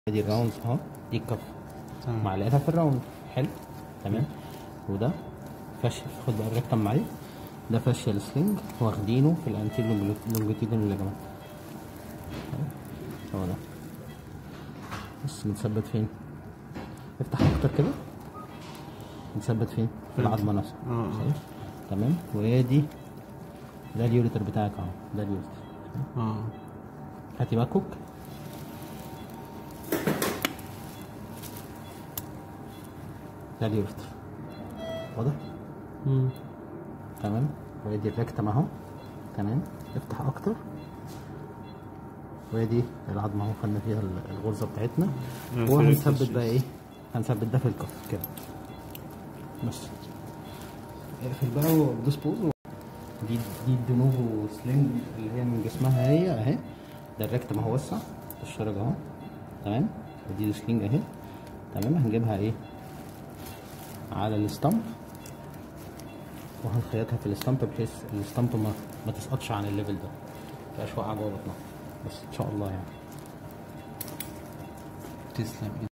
ادي الراوند اهو دي الكف تمام معلقتها في الراوند حلو تمام وده فاشل خد بقى الريكتم معايا ده فاشل سلينج واخدينه في الانتير لونجيتيودنال ليجامنت هو ده بص متثبت فين افتح اكتر كده متثبت فين في العظمه نفسها اه اه شايف تمام وادي ده اليوريتر بتاعك اهو ده اليوريتر اه هاتي بقى كوك ده اليوريتر واضح مم. تمام وادي الريكتم اهو تمام افتح اكتر وادي العظمه اهو خدنا فيها ال- الغرزه بتاعتنا آه، في وهنثبت الريكتم بقى ايه هنثبت ده في الكف كده بس اقفل بقى ودوس بوز دي دي الدنوفو سلينج اللي هي من جسمها هي اهي ده الريكتم اهو وسع الشرج اهو تمام ودي السلينج اهي تمام هنجيبها ايه على الستامب وهنخيطها في الستامب بحيث الستامب ما, ما تسقطش عن الليفل ده متبقاش واقعه جوه بطنها بس ان شاء الله يعني تسلم